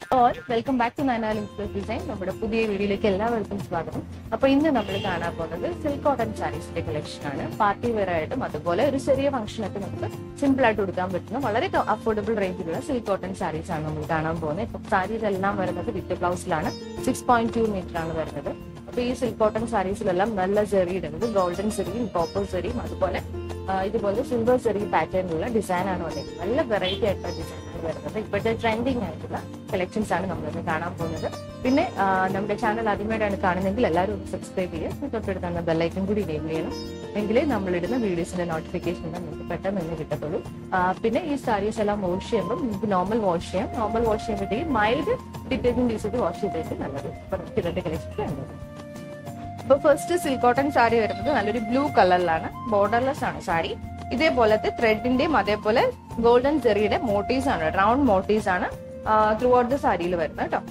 All welcome back to നയനാലും design നമ്മുടെ പുതിയ വീഡിയോയിലേക്ക് എല്ലാവർക്കും സ്വാഗതം അപ്പൊ ഇന്ന് നമ്മൾ കാണാൻ പോകുന്നത് സിൽക്ക് കോട്ടൺ സാരീസിന്റെ കളക്ഷൻ ആണ് പാർട്ടി വെയർ ആയിട്ടും അതുപോലെ ഒരു ചെറിയ ഫംഗ്ഷനൊക്കെ നമുക്ക് സിമ്പിൾ ആയിട്ട് കൊടുക്കാൻ പറ്റുന്ന വളരെ അഫോർഡബിൾ റേഞ്ചിലുള്ള സിൽക്ക് കോട്ടൺ സാരീസ് ആണ് നമ്മൾ കാണാൻ പോകുന്നത് ഇപ്പൊ സാരീസ് എല്ലാം വരുന്നത് വിത്ത് ബ്ലൗസിലാണ് സിക്സ് പോയിന്റ് ടു മീറ്റർ ആണ് വരുന്നത് അപ്പൊ ഈ സിൽക്ക് കോട്ടൺ സാരീസിലെല്ലാം നല്ല ചെറി ഇടുന്നത് ഗോൾഡൻ ചെറിയും കോപ്പർ ചെറിയും അതുപോലെ ആ, ഇതുപോലെ സിൽവർ ചെറിയ പാറ്റേണിലുള്ള ഡിസൈൻ ആണ് വന്നിരിക്കുന്നത് നല്ല വെറൈറ്റി ആയിട്ടുള്ള ഡിസൈൻ ആണ് വരുന്നത് ഇപ്പോഴത്തെ ട്രെൻഡിങ് ആയിട്ടുള്ള കളക്ഷൻസ് ആണ് നമ്മളിന്ന് കാണാൻ പോകുന്നത് പിന്നെ ആ, നമ്മുടെ ചാനൽ ആദ്യമായിട്ടാണ് കാണുന്നതെങ്കിൽ എല്ലാവരും ഒന്ന് സബ്സ്ക്രൈബ് ചെയ്യുക തൊട്ടടുത്ത് തന്നെ ബെല്ലൈക്കൻ കൂടി എനേബിൾ ചെയ്യണം എങ്കിലേ നമ്മളിടുന്ന വീഡിയോസിന്റെ നോട്ടിഫിക്കേഷൻ നിങ്ങൾക്ക് പെട്ടെന്ന് തന്നെ കിട്ടത്തുള്ളൂ ആ, പിന്നെ ഈ സാരീസ് എല്ലാം വാഷ് ചെയ്യുമ്പോൾ നമുക്ക് നോർമൽ വാഷ് ചെയ്യാം നോർമൽ വാഷ് ചെയ്യുമ്പോഴത്തേക്ക് മൈൽഡ് ഡിറ്റർജന്റ് യൂസ് ചെയ്ത് വാഷ് ചെയ്തിട്ട് നല്ലത് അപ്പൊ നമുക്ക് ഇന്നത്തെ കളക്ഷൻ വേണ്ടത് അപ്പൊ ഫസ്റ്റ് സിൽക്ക് കോട്ടൺ സാരി വരുന്നത് നല്ലൊരു ബ്ലൂ കളറിലാണ് ബോർഡർലെസ് ആണ് സാരി ഇതേപോലത്തെ ത്രെഡിന്റെയും അതേപോലെ ഗോൾഡൻ ചെറിയുടെ മോട്ടീവ്സ് ആണ് റൗണ്ട് മോട്ടീവ്സ് ആണ് ത്രൂ ഔട്ട് ദ സാരിയിൽ വരുന്നത് കേട്ടോ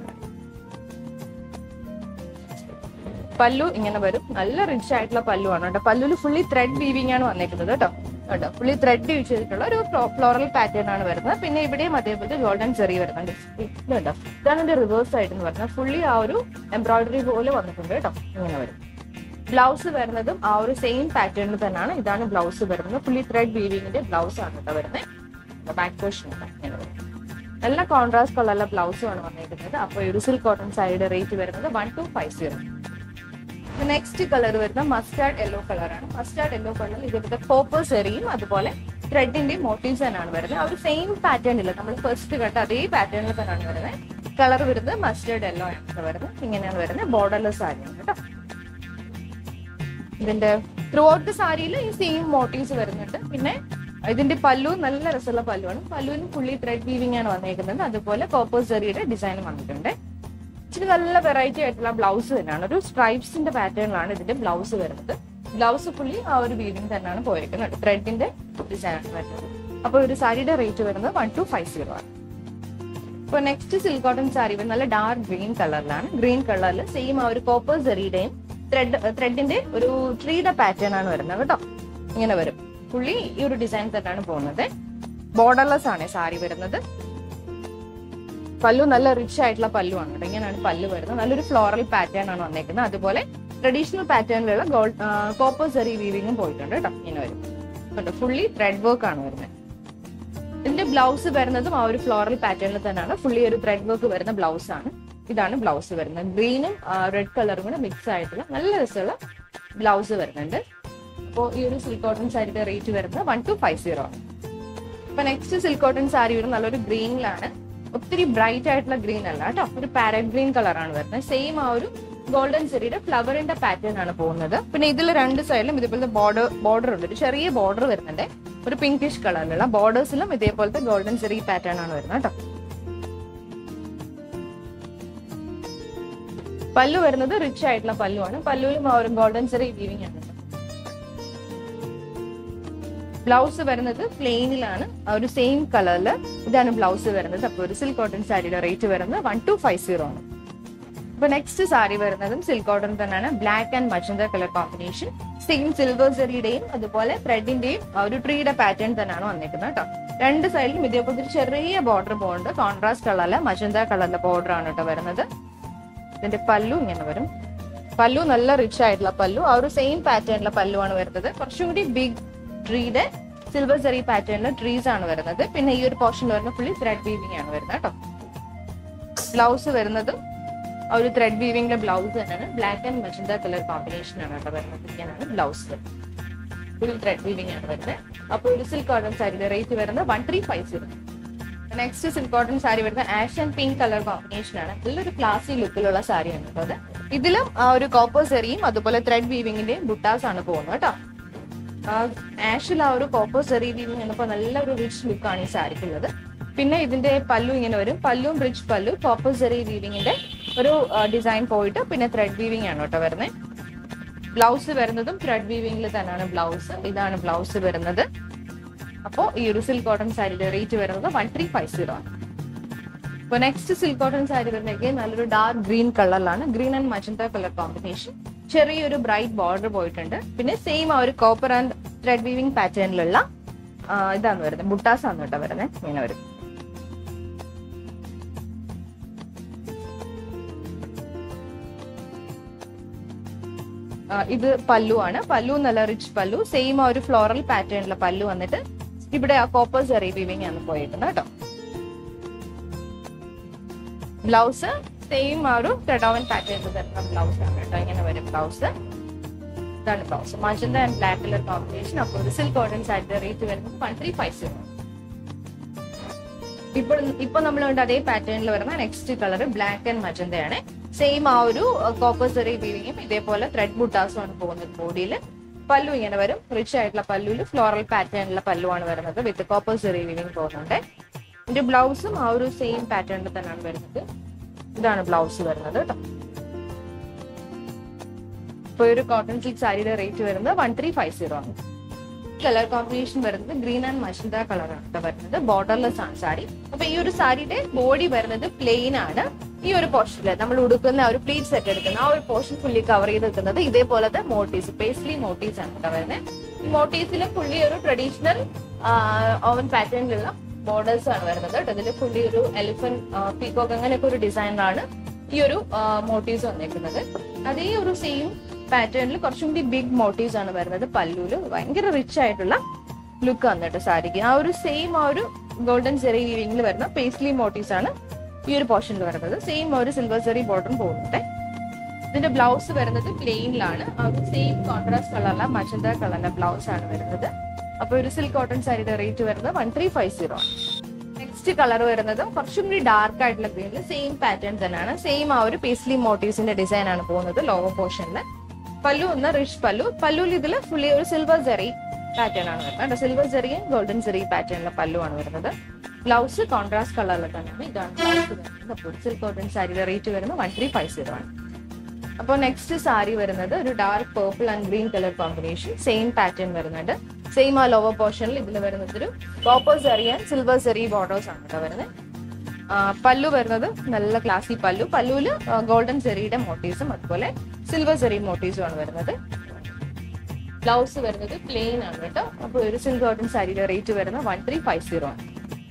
പല്ലു ഇങ്ങനെ വരും നല്ല റിച്ച് ആയിട്ടുള്ള പല്ലു ആണ് കേട്ടോ പല്ലുവിൽ ഫുള്ളി ത്രെഡ് വീവിംഗ് ആണ് വന്നേക്കുന്നത് കേട്ടോ കേട്ടോ ഫുള്ളി ത്രെഡ് യൂസ് ചെയ്തിട്ടുള്ള ഒരു ഫ്ലോറൽ പാറ്റേൺ ആണ് വരുന്നത് പിന്നെ ഇവിടെയും അതേപോലെ ഗോൾഡൻ ചെറി വരുന്നുണ്ട് ഇത് കേട്ടോ ഇതാണ് എന്റെ റിവേഴ്സ് ആയിട്ട് എന്ന് പറഞ്ഞാൽ ഫുള്ളി ആ ഒരു എംബ്രോയിഡറി പോലെ വന്നിട്ടുണ്ട് കേട്ടോ ഇങ്ങനെ വരും ബ്ലൗസ് വരുന്നതും ആ ഒരു സെയിം പാറ്റേണിൽ തന്നെയാണ് ഇതാണ് ബ്ലൗസ് വരുന്നത് ഫുള്ളി ത്രെഡ് വീവിങ്ങിന്റെ ബ്ലൗസ് ആണ് കേട്ടോ വരുന്നത് ബാക്ക് പോർഷൻ ഇങ്ങനെ വരും നല്ല കോൺട്രാസ്റ്റ് കളറിലെ ബ്ലൗസും ആണ് വന്നിരിക്കുന്നത് അപ്പോൾ ഒരു സിൽക്ക് കോട്ടൺ സാരിയുടെ റേറ്റ് വരുന്നത് one two five zero next colour വരുന്ന മസ്റ്റാർഡ് യെല്ലോ കളറാണ് മസ്റ്റാർഡ് യെല്ലോ കളറിൽ ഇതുപോലത്തെ കോപ്പർ സെറിയും അതുപോലെ ത്രെഡിന്റെയും മോട്ടീവ്സ് തന്നെയാണ് വരുന്നത് ആ ഒരു സെയിം പാറ്റേണില്ല നമ്മൾ ഫസ്റ്റ് കണ്ട അതേ പാറ്റേണിൽ തന്നെയാണ് വരുന്നത് കളർ വരുന്നത് മസ്റ്റാർഡ് യെല്ലോ ആണ് വരുന്നത് ഇങ്ങനെയാണ് വരുന്നത് ബോർഡർലെസ് സാരിയാണ് കേട്ടോ ഇതിന്റെ ത്രൂ ഔട്ട് സാരിയിൽ ഈ സെയിം മോട്ടീവ്സ് വരുന്നുണ്ട് പിന്നെ ഇതിന്റെ പല്ലു നല്ല രസമുള്ള പല്ലുവാണ് പല്ലുവിന് ഫുള്ളി ത്രെഡ് വീവിംഗ് ആണ് വന്നേക്കുന്നത് അതുപോലെ കോപ്പർ സെറിയുടെ ഡിസൈൻ വന്നിട്ടുണ്ട് ഇച്ചിരി നല്ല വെറൈറ്റി ആയിട്ടുള്ള ബ്ലൗസ് തന്നെയാണ് ഒരു സ്ട്രൈപ്സിന്റെ പാറ്റേണിലാണ് ഇതിന്റെ ബ്ലൗസ് വരുന്നത് ബ്ലൗസ് ഫുള്ളി ആ ഒരു വീവിംഗ് തന്നെയാണ് പോയിരിക്കുന്നത് ത്രെഡിന്റെ ഡിസൈൻ ആണ് വരുന്നത് അപ്പൊ ഒരു സാരിയുടെ റേറ്റ് വരുന്നത് വൺ ടു ഫൈവ് സീറോ ആണ് ഇപ്പൊ നെക്സ്റ്റ് സിൽക്ക് കോട്ടൺ സാരി വരുന്നത് നല്ല ഡാർക്ക് ഗ്രീൻ കളറിലാണ് ഗ്രീൻ കളറിൽ സെയിം ആ ഒരു കോപ്പർ സെറിയുടെയും ത്രെഡ് ത്രെഡിന്റെ ഒരു ട്രീയുടെ പാറ്റേൺ ആണ് വരുന്നത് കേട്ടോ ഇങ്ങനെ വരും പുള്ളി ഈ ഒരു ഡിസൈൻ തന്നെയാണ് പോകുന്നത് ബോർഡർലെസ് ആണ് സാരി വരുന്നത് പല്ലു നല്ല റിച്ച് ആയിട്ടുള്ള പല്ലു ആണ് കേട്ടോ ഇങ്ങനെയാണ് പല്ലു വരുന്നത് നല്ലൊരു ഫ്ലോറൽ പാറ്റേൺ ആണ് വന്നേക്കുന്നത് അതുപോലെ ട്രഡീഷണൽ പാറ്റേണിലുള്ള ഗോൾഡ് കോപ്പർ സെറി വീവിങ്ങും പോയിട്ടുണ്ട് കേട്ടോ ഇങ്ങനെ വരും കേട്ടോ ഫുള്ളി ത്രെഡ് വർക്ക് ആണ് വരുന്നത് ഇതിന്റെ ബ്ലൗസ് വരുന്നതും ആ ഒരു ഫ്ലോറൽ പാറ്റേണിൽ തന്നെയാണ് ഫുള്ളി ഒരു ത്രെഡ് വർക്ക് വരുന്ന ബ്ലൗസ് ആണ് ഇതാണ് ബ്ലൗസ് വരുന്നത് ഗ്രീനും റെഡ് കളറും കൂടെ മിക്സ് ആയിട്ടുള്ള നല്ല രസമുള്ള ബ്ലൗസ് വരുന്നുണ്ട് അപ്പോൾ ഈ ഒരു സിൽക്ക് കോട്ടൺ സാരിയുടെ റേറ്റ് വരുന്നത് വൺ ടു ഫൈവ് സീറോ ആണ് അപ്പൊ നെക്സ്റ്റ് സിൽക്ക് കോട്ടൺ സാരി വരുന്നത് നല്ലൊരു ഗ്രീനിലാണ് ഒത്തിരി ബ്രൈറ്റ് ആയിട്ടുള്ള ഗ്രീൻ അല്ല കേട്ടോ ഒരു പാരറ്റ് ഗ്രീൻ കളറാണ് വരുന്നത് സെയിം ആ ഒരു ഗോൾഡൻ ചെറിയുടെ ഫ്ലവറിന്റെ പാറ്റേൺ ആണ് പോകുന്നത് പിന്നെ ഇതിൽ രണ്ട് സൈഡിലും ഇതേപോലത്തെ ബോർഡർ ബോർഡർ ഉണ്ട് ഒരു ചെറിയ ബോർഡർ വരുന്നുണ്ട് ഒരു പിങ്കിഷ് കളറിലുള്ള ബോർഡേഴ്സിലും ഇതേപോലത്തെ ഗോൾഡൻ ചെറി പാറ്റേൺ ആണ് വരുന്നത് കേട്ടോ പല്ലു വരുന്നത് റിച്ച് ആയിട്ടുള്ള പല്ലുവാണ് പല്ലുവിലും ആ ഒരു ഗോൾഡൻ ചെറി വീവിംഗ് ആണ് ബ്ലൗസ് വരുന്നത് പ്ലെയിനിലാണ് ആ ഒരു സെയിം കളറിൽ ഇതാണ് ബ്ലൗസ് വരുന്നത് അപ്പോൾ ഒരു സിൽക്ക് കോട്ടൺ സാരിയുടെ റേറ്റ് വരുന്നത് വൺ ടു ഫൈവ് സീറോ ആണ് അപ്പൊ നെക്സ്റ്റ് സാരി വരുന്നതും സിൽക്ക് കോട്ടൺ തന്നെയാണ് black and magenta colour combination same silver സെറിയുടെയും അതുപോലെ ത്രെഡിന്റെയും ഒരു ട്രീയുടെ പാറ്റേൺ തന്നെയാണ് വന്നിരിക്കുന്നത് കേട്ടോ രണ്ട് സൈഡിലും ഇതേപോലത്തെ ഒരു ചെറിയ ബോർഡർ പോകുന്നുണ്ട് കോൺട്രാസ്റ്റ് കളറിലെ മച്ചന്ത കളറിലെ ബോർഡർ ആണ് കേട്ടോ വരുന്നത് ഇതിന്റെ പല്ലു ഇങ്ങനെ വരും പല്ലു നല്ല റിച്ച് ആയിട്ടുള്ള പല്ലു ആ ഒരു സെയിം പാറ്റേണിലെ പല്ലു ആണ് വരുന്നത് കുറച്ചും കൂടി ബിഗ് ട്രീയുടെ സിൽവർ സെറി പാറ്റേണിലെ ട്രീസ് ആണ് വരുന്നത് പിന്നെ ഈ ഒരു പോർഷനിൽ വരുന്ന ഫുള്ളി ത്രെഡ് വീവിംഗ് ആണ് വരുന്നത് കേട്ടോ ബ്ലൗസ് വരുന്നതും ആ ഒരു ത്രെഡ് വീവിംഗിലെ ബ്ലൗസ് തന്നെയാണ് black and magenta colour combination ആണ് കേട്ടോ വരുന്നത് ഇങ്ങനെയാണ് ബ്ലൗസ് ഫുൾ ത്രെഡ് വീവിംഗ് ആണ് വരുന്നത് അപ്പോൾ ഒരു സിൽക്ക് കോട്ടൺ സാരിയുടെ റേറ്റ് വരുന്നത് one three five zero next silk cotton sari വരുന്നത് ash and pink colour combination ആണ് നല്ലൊരു ക്ലാസി ലുക്കിലുള്ള സാരിയാണ് കേട്ടോ അത് ഇതിലും ആ ഒരു കോപ്പർ സെറിയും അതുപോലെ ത്രെഡ് വീവിംഗിന്റെയും ബുട്ടാസ് ആണ് പോകുന്നത് കേട്ടോ ആഷിൽ ആ ഒരു കോപ്പർ സെറി വീവിംഗ് എന്നപ്പോ നല്ലൊരു റിച്ച് ലുക്കാണ് ഈ സാരിക്കുള്ളത് പിന്നെ ഇതിന്റെ പല്ലു ഇങ്ങനെ വരും പല്ലും റിച്ച് പല്ലു കോപ്പർ സെറി വീവിങ്ങിന്റെ ഒരു ഡിസൈൻ പോയിട്ട് പിന്നെ ത്രെഡ് വീവിംഗ് ആണ് കേട്ടോ വരുന്നത് ബ്ലൗസ് വരുന്നതും ത്രെഡ് വീവിംഗിൽ തന്നെയാണ് ബ്ലൗസ് ഇതാണ് ബ്ലൗസ് വരുന്നത് അപ്പോൾ ഈ ഒരു സിൽക്ക് കോട്ടൺ സാരിയുടെ റേറ്റ് വരുന്നത് വൺ ത്രീ ഫൈവ് സീറോ ആണ് ഇപ്പൊ നെക്സ്റ്റ് സിൽക്ക് കോട്ടൺ സാരി വരുന്നത് നല്ലൊരു ഡാർക്ക് ഗ്രീൻ കളറിലാണ് green and magenta colour combination ചെറിയൊരു ബ്രൈറ്റ് ബോർഡർ പോയിട്ടുണ്ട് പിന്നെ സെയിം ആ ഒരു കോപ്പർ ആൻഡ് ത്രെഡ് വീവിംഗ് പാറ്റേണിലുള്ള ഇതാണ് വരുന്നത് ബുട്ടാസ് ആണ് കേട്ടോ വരുന്നത് ഇങ്ങനെ വരും ആ, ഇത് പല്ലു ആണ് പല്ലു നല്ല റിച്ച് പല്ലു സെയിം ആ ഒരു ഫ്ലോറൽ പാറ്റേണിലെ പല്ലു വന്നിട്ട് ഇവിടെ ആ കോപ്പർ സെറി വീവിങ് ആണ് പോയിരിക്കുന്നത് കേട്ടോ ബ്ലൗസ് സെയിം ആ ഒരു ക്രെഡോവൻ പാറ്റേണിൽ തരുന്ന ബ്ലൗസ് ആണ് കേട്ടോ ഇങ്ങനെ വരും ബ്ലൗസ് ഇതാണ് blouse magenta and black colour combination അപ്പോൾ ഒരു സിൽക്ക് കോട്ടൺ സാരിയുടെ റേറ്റ് വരുന്നത് വൺ ത്രീ ഫൈവ് സീറോ ഇപ്പോൾ ഇപ്പൊ നമ്മളുണ്ട് അതേ പാറ്റേണിൽ വരുന്ന നെക്സ്റ്റ് കളർ ബ്ലാക്ക് ആൻഡ് മജന്തയാണ് സെയിം ആ ഒരു കോപ്പർ സെറി വീവിങ്ങും ഇതേപോലെ ത്രെഡ് ബുട്ടാസും ആണ് പോകുന്നത് ബോഡിയിൽ പല്ലു ഇങ്ങനെ വരും റിച്ച് ആയിട്ടുള്ള പല്ലുവിൽ ഫ്ലോറൽ പാറ്റേണിലുള്ള പല്ലുവാണ് വരുന്നത് വിത്ത് കോപ്പർ സെറി വീവിങ് പോകുന്നുണ്ട് ഇതിന്റെ ബ്ലൗസും ആ ഒരു സെയിം പാറ്റേണിൽ തന്നെയാണ് വരുന്നത് ഇതാണ് ബ്ലൗസ് വരുന്നത് കേട്ടോ ഇപ്പൊ ഒരു കോട്ടൺ സിൽക്ക് സാരിയുടെ റേറ്റ് വരുന്നത് വൺ ത്രീ ഫൈവ് സീറോ ആണ് കളർ കോമ്പിനേഷൻ വരുന്നത് ഗ്രീൻ ആൻഡ് മഷിന്ത കളറാണ് കേട്ടോ വരുന്നത് ബോർഡർലെസ് ആണ് സാരി അപ്പൊ ഈ ഒരു സാരിയുടെ ബോഡി വരുന്നത് പ്ലെയിൻ ആണ് ഈ ഒരു പോർഷനിൽ നമ്മൾ ഉടുക്കുന്ന ആ ഒരു പ്ലീറ്റ് സെറ്റ് എടുക്കുന്ന ആ ഒരു പോർഷൻ ഫുള്ളി കവർ ചെയ്ത് നിൽക്കുന്നത് ഇതേപോലത്തെ മോട്ടീവ്സ് പേസ്ലി മോട്ടീവ്സ് ആണ് കേട്ടോ വരുന്നത് ഈ മോട്ടീവ്സിൽ ഫുള്ളി ഒരു ട്രഡീഷണൽ ഓവൻ പാറ്റേണിലുള്ള ബോർഡേഴ്സ് ആണ് വരുന്നത് കേട്ടോ ഇതിൽ ഫുള്ളി ഒരു എലിഫന്റ് പീക്കോക്ക് അങ്ങനെയൊക്കെ ഒരു ഡിസൈനിലാണ് ഈ ഒരു മോട്ടീവ്സ് വന്നേക്കുന്നത് അതേ ഒരു സെയിം പാറ്റേണിൽ കുറച്ചും കൂടി ബിഗ് മോട്ടീവ്സ് ആണ് വരുന്നത് പല്ലൂല് ഭയങ്കര റിച്ച് ആയിട്ടുള്ള ലുക്ക് വന്നിട്ട് സാരിക്ക് ആ ഒരു സെയിം ആ ഒരു ഗോൾഡൻ സെറി വീവിംഗിൽ വരുന്ന പേസ്ലി മോട്ടീവ്സ് ആണ് ഈ ഒരു പോർഷനിൽ വരുന്നത് സെയിം ഒരു സിൽവർ സെറി ബോർഡറും പോകുന്നുണ്ട് ഇതിന്റെ ബ്ലൗസ് വരുന്നത് പ്ലെയിനിലാണ് ആ ഒരു സെയിം കോൺട്രാസ്റ്റ് കളറിലെ മജന്ത കളറിന്റെ ബ്ലൗസ് ആണ് വരുന്നത് അപ്പൊ ഒരു സിൽക്ക് കോട്ടൺ സാരിയുടെ റേറ്റ് വരുന്നത് വൺ ത്രീ ഫൈവ് സീറോ ആണ് നെക്സ്റ്റ് കളർ വരുന്നത് കുറച്ചും കൂടി ഡാർക്ക് ആയിട്ടുള്ള ഗ്രീനിൽ സെയിം പാറ്റേൺ തന്നെയാണ് സെയിം ആ ഒരു പേസ്ലി മോട്ടീവ്സിന്റെ ഡിസൈൻ ആണ് പോകുന്നത് ലോവർ പോർഷനിൽ പല്ലു ഒന്ന് റിച്ച് പല്ലു പല്ലുവിൽ ഇതിൽ ഫുള്ളി ഒരു സിൽവർ ജെറി പാറ്റേൺ ആണ് വരുന്നത് സിൽവർ ജെറിയും ഗോൾഡൻ ജെറി പാറ്റേണിലെ പല്ലു ആണ് വരുന്നത് ബ്ലൗസ് കോൺട്രാസ്റ്റ് കളറിൽ തന്നെയാണ് ഇതാണ് ബ്ലൗസ് വരുന്നത് അപ്പോൾ സിൽക്ക് കോട്ടൺ സാരിയുടെ റേറ്റ് വരുന്നത് വൺ ത്രീ ഫൈവ് സീറോ ആണ് അപ്പോൾ നെക്സ്റ്റ് സാരി വരുന്നത് ഒരു dark purple and green colour combination same pattern വരുന്നുണ്ട് സെയിം ആ ലോവർ പോർഷനിൽ ഇതിൽ വരുന്നത് ഒരു copper zari and silver zari borders ആണ് കേട്ടോ വരുന്നത് ആ, പല്ലു വരുന്നത് നല്ല ക്ലാസി പല്ലു പല്ലുവില് ഗോൾഡൻ സെറിയുടെ മോട്ടീവ്സും അതുപോലെ സിൽവർ സെറി മോട്ടീവ്സും ആണ് വരുന്നത് ബ്ലൗസ് വരുന്നത് പ്ലെയിൻ ആണ് കേട്ടോ അപ്പോൾ ഒരു സിൽക്ക് കോട്ടൺ സാരിയുടെ റേറ്റ് വരുന്നത് വൺ ത്രീ ഫൈവ് സീറോ ആണ്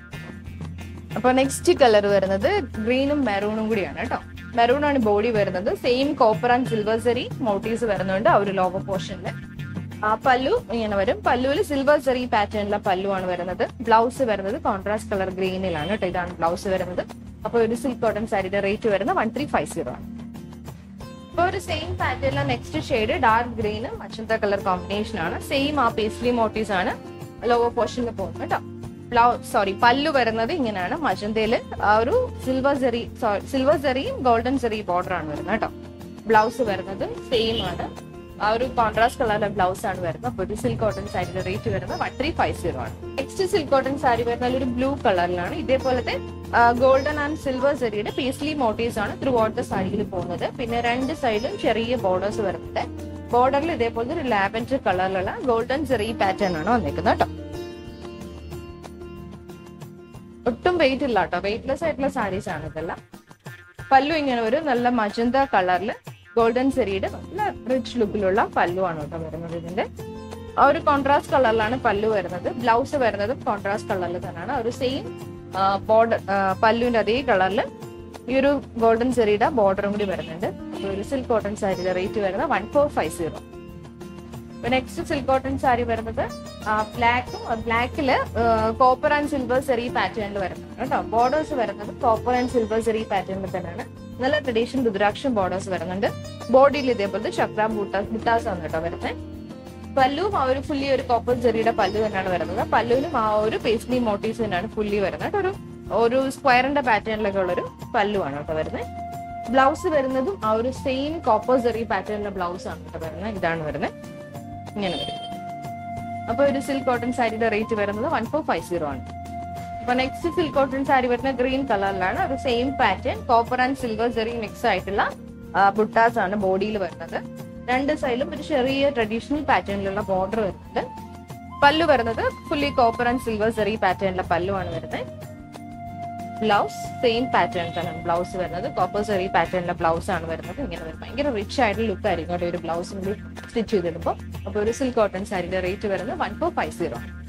അപ്പോൾ നെക്സ്റ്റ് കളർ വരുന്നത് ഗ്രീനും മെറൂണും കൂടിയാണ് കേട്ടോ മെറൂൺ ആണ് ബോഡി വരുന്നത് same copper and silver zari motives വരുന്നുണ്ട് ആ ഒരു ലോവർ പോർഷനിൽ ആ പല്ലു ഇങ്ങനെ വരും പല്ലുവിൽ സിൽവർ സെറി പാറ്റേണിലെ പല്ലു ആണ് വരുന്നത് ബ്ലൗസ് വരുന്നത് കോൺട്രാസ്റ്റ് കളർ ഗ്രീനിലാണ് കേട്ടോ ഇതാണ് ബ്ലൗസ് വരുന്നത് അപ്പോൾ ഒരു സിൽക്ക് കോട്ടൺ സാരിയുടെ റേറ്റ് വരുന്നത് വൺ ത്രീ ഫൈവ് സീറോ ആണ് ഇപ്പൊ ഒരു സെയിം പാറ്റേണിലെ നെക്സ്റ്റ് ഷെയ്ഡ് ഡാർക്ക് ഗ്രീന് മച്ചന്ത കളർ കോമ്പിനേഷൻ ആണ് സെയിം ആ പേസ്ലി മോട്ടീവ്സ് ആണ് ലോവർ പോർഷനിൽ പോകുന്നത് കേട്ടോ ബ്ലൗസ് സോറി പല്ലു വരുന്നത് ഇങ്ങനെയാണ് മജന്തയില് ആ ഒരു സിൽവർ ജെറി സിൽവർ ജെറിയും ഗോൾഡൻ ജെറി ബോർഡർ ആണ് വരുന്നത് കേട്ടോ ബ്ലൗസ് വരുന്നത് സെയിം ആണ് ആ ഒരു കോൺട്രാസ്റ്റ് കളറിലെ ബ്ലൗസ് ആണ് വരുന്നത് അപ്പോൾ ഒരു സിൽക്ക് കോട്ടൺ സാരിയുടെ റേറ്റ് വരുന്നത് വൺ ത്രീ ഫൈവ് സീറോ ആണ് നെക്സ്റ്റ് സിൽക്ക് കോട്ടൺ സാരി വരുന്നത് ഒരു ബ്ലൂ കളറിലാണ് ഇതേപോലത്തെ ഗോൾഡൻ ആൻഡ് സിൽവർ സെറിയുടെ പേസ്ലി മോട്ടീവ്സ് ആണ് ത്രൂ ഔട്ട് ദ സാരിയിൽ പോകുന്നത് പിന്നെ രണ്ട് സൈഡിലും ചെറിയ ബോർഡേഴ്സ് വരുന്നുണ്ട് ബോർഡറിൽ ഇതേപോലത്തെ ഒരു ലാവൻഡർ കളറിലുള്ള ഗോൾഡൻ ചെറിയ പാറ്റേൺ ആണ് വന്നിരിക്കുന്നത് കേട്ടോ ഒട്ടും വെയിറ്റ് ഇല്ല കേട്ടോ വെയിറ്റ്ലെസ് ആയിട്ടുള്ള സാരീസ് ആണ് ഇതെല്ലാം പല്ലു ഇങ്ങനെ ഒരു നല്ല മജന്ത കളറിൽ ഗോൾഡൻ സെറിയുടെ നല്ല റിച്ച് ലുക്കിലുള്ള പല്ലു ആണ് കേട്ടോ വരുന്നത് ഇതിന്റെ ആ ഒരു കോൺട്രാസ്റ്റ് കളറിലാണ് പല്ലു വരുന്നത് ബ്ലൗസ് വരുന്നതും കോൺട്രാസ്റ്റ് കളറിൽ തന്നെയാണ് ആ ഒരു സെയിം ബോർഡർ പല്ലുവിന്റെ അതേ കളറിൽ ഈ ഒരു ഗോൾഡൻ സെറിയുടെ ബോർഡറും കൂടി വരുന്നുണ്ട് അപ്പോൾ ഒരു സിൽക്ക് കോട്ടൺ സാരിയുടെ റേറ്റ് വരുന്നത് one four five zero next silk cotton sari വരുന്നത് ബ്ലാക്കും ബ്ലാക്കില് കോപ്പർ ആൻഡ് സിൽവർ സെറി പാറ്റേണിൽ വരുന്നത് കേട്ടോ ബോർഡേഴ്സ് വരുന്നത് കോപ്പർ ആൻഡ് സിൽവർ സെറി പാറ്റേണിൽ തന്നെയാണ് നല്ല ട്രഡീഷണൽ രുദ്രാക്ഷം ബോർഡേഴ്സ് വരുന്നുണ്ട് ബോഡിയിൽ ഇതേപോലത്തെ ചക്ര ബൂട്ടാസ് ബുട്ടാസ് ആണ് കേട്ടോ വരുന്നത് പല്ലുവും ആ ഒരു ഫുള്ളി ഒരു കോപ്പർ ജെറിയുടെ പല്ലു തന്നെയാണ് വരുന്നത് പല്ലുവിനും ആ ഒരു പേസ്ലി മോട്ടീവ്സ് തന്നെയാണ് ഫുള്ളി വരുന്നത് കേട്ടോ. ഒരു ഒരു സ്ക്വയറിന്റെ പാറ്റേണിലൊക്കെ ഉള്ളൊരു പല്ലുവാണ് കേട്ടോ വരുന്നത് ബ്ലൗസ് വരുന്നതും ആ ഒരു സെയിം കോപ്പർ ജെറി പാറ്റേണിലെ ബ്ലൗസ് ആണ് കേട്ടോ വരുന്നത് ഇതാണ് വരുന്നത് ഇങ്ങനെ വരും അപ്പൊ ഒരു സിൽക്ക് കോട്ടൺ സാരിയുടെ റേറ്റ് വരുന്നത് വൺ ഫോർ ഫൈവ് സീറോ ആണ് അപ്പൊ നെക്സ്റ്റ് സിൽക്ക് കോട്ടൺ സാരി വരുന്ന ഗ്രീൻ കളറിലാണ് ഒരു same pattern copper and silver zari mix ആയിട്ടുള്ള ബുട്ടാസ് ആണ് ബോഡിയിൽ വരുന്നത് രണ്ട് സൈഡിലും ഒരു ചെറിയ ട്രഡീഷണൽ പാറ്റേണിലുള്ള ബോർഡർ വരുന്നുണ്ട് പല്ലു വരുന്നത് fully copper and silver zari പാറ്റേണിലെ പല്ലുവാണ് വരുന്നത് ബ്ലൗസ് സെയിം പാറ്റേൺ തന്നെ ബ്ലൗസ് വരുന്നത് കോപ്പർ സെറി പാറ്റേണിലെ ബ്ലൗസ് ആണ് വരുന്നത് ഇങ്ങനെ വരും ഭയങ്കര റിച്ച് ആയിട്ടുള്ള ലുക്ക് ആയിരിക്കും കേട്ടോ ഒരു ബ്ലൗസും കൂടി സ്റ്റിച്ച് ചെയ്തിടുമ്പോൾ അപ്പോൾ ഒരു സിൽക്ക് കോട്ടൺ സാരിയുടെ റേറ്റ് വരുന്നത് വൺ ഫോർ ഫൈവ് സീറോ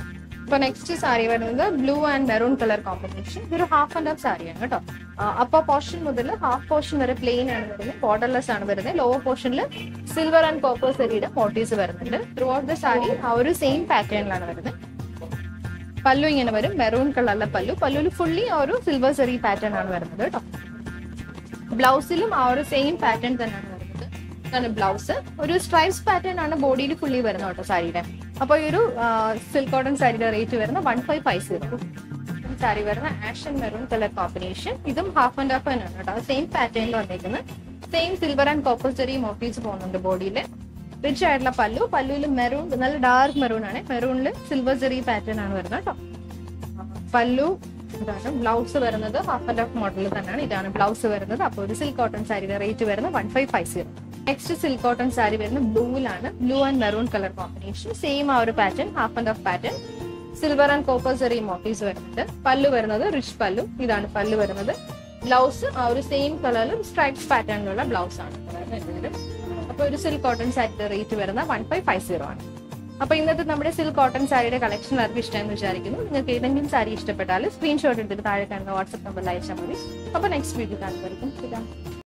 ഇപ്പൊ നെക്സ്റ്റ് സാരി വരുന്നത് blue and maroon colour combination ഇതൊരു ഹാഫ് ആൻഡ് ഹാഫ് സാരിയാണ് കേട്ടോ അപ്പർ പോർഷൻ മുതൽ ഹാഫ് പോർഷൻ വരെ പ്ലെയിൻ ആണ് വരുന്നത് ബോർഡർലെസ് ആണ് വരുന്നത് ലോവർ പോർഷനിൽ സിൽവർ ആൻഡ് കോപ്പർ സെറിയുടെ മോട്ടീവ്സ് വരുന്നുണ്ട് ത്രൂ ഔട്ട് ദ സാരി ആ ഒരു സെയിം പാറ്റേണിലാണ് വരുന്നത് പല്ലു ഇങ്ങനെ വരും മെറൂൺ കളറിലെ പല്ലു പല്ലുവിൽ ഫുള്ളി ആ ഒരു സിൽവർ സെറി പാറ്റേൺ ആണ് വരുന്നത് കേട്ടോ ബ്ലൗസിലും ആ ഒരു സെയിം പാറ്റേൺ തന്നെയാണ് വരുന്നത് ഇതാണ് ബ്ലൗസ് ഒരു സ്ട്രൈപ്സ് പാറ്റേൺ ആണ് ബോഡിയിൽ ഫുള്ളി വരുന്നത് കേട്ടോ സാരിയുടെ അപ്പൊ ഈ ഒരു സിൽക്ക് കോട്ടൺ സാരിയുടെ റേറ്റ് വരുന്ന one five five zero sari വരുന്ന ash and maroon colour combination ഇതും ഹാഫ് ആൻഡ് ഹാഫ് തന്നെയാണ് കേട്ടോ സെയിം പാറ്റേണിൽ വന്നേക്കുന്നത് same silver and copper zari motives പോകുന്നുണ്ട് ബോഡിയിൽ റിച്ച് ആയിട്ടുള്ള പല്ലു പല്ലുവിൽ മെറൂൺ നല്ല ഡാർക്ക് മെറൂൺ ആണ് മെറൂണിൽ സിൽവർ ചെറി പാറ്റേൺ ആണ് വരുന്നത് കേട്ടോ പല്ലു ഇതാണ് ബ്ലൗസ് വരുന്നത് ഹാഫ് ആൻഡ് ഹാഫ് മോഡൽ തന്നെയാണ് ഇതാണ് ബ്ലൗസ് വരുന്നത് അപ്പോൾ ഒരു സിൽക്ക് കോട്ടൺ സാരിയുടെ റേറ്റ് വരുന്നത് one five five zero next silk cotton sari വരുന്നത് ബ്ലൂവിലാണ് blue and maroon colour combination same ആ ഒരു pattern half and half pattern silver and copper zari motives വരുന്നുണ്ട് പല്ലു വരുന്നത് റിച്ച് പല്ലു ഇതാണ് പല്ലു വരുന്നത് ബ്ലൗസ് ആ ഒരു സെയിം കളറിലും സ്ട്രൈപ്സ് പാറ്റേണിലുള്ള ബ്ലൗസ് ആണ് വരുന്നത് അപ്പോൾ ഒരു സിൽക്ക് കോട്ടൺ സാരിയുടെ റേറ്റ് വരുന്നത് വൺ ഫൈവ് ഫൈവ് സീറോ ആണ് അപ്പൊ ഇന്നത്തെ നമ്മുടെ സിൽക്ക് കോട്ടൺ സാരിയുടെ കളക്ഷൻ എല്ലാവർക്കും ഇഷ്ടമെന്ന് വിചാരിക്കുന്നു നിങ്ങൾക്ക് ഏതെങ്കിലും സാരി ഇഷ്ടപ്പെട്ടാൽ സ്ക്രീൻഷോട്ട് എടുത്തിട്ട് താഴെ കാണുന്ന വാട്സ്ആപ്പ് നമ്പറിൽ അയച്ചാൽ മതി അപ്പൊ നെക്സ്റ്റ് വീഡിയോ കാണുന്നതായിരിക്കും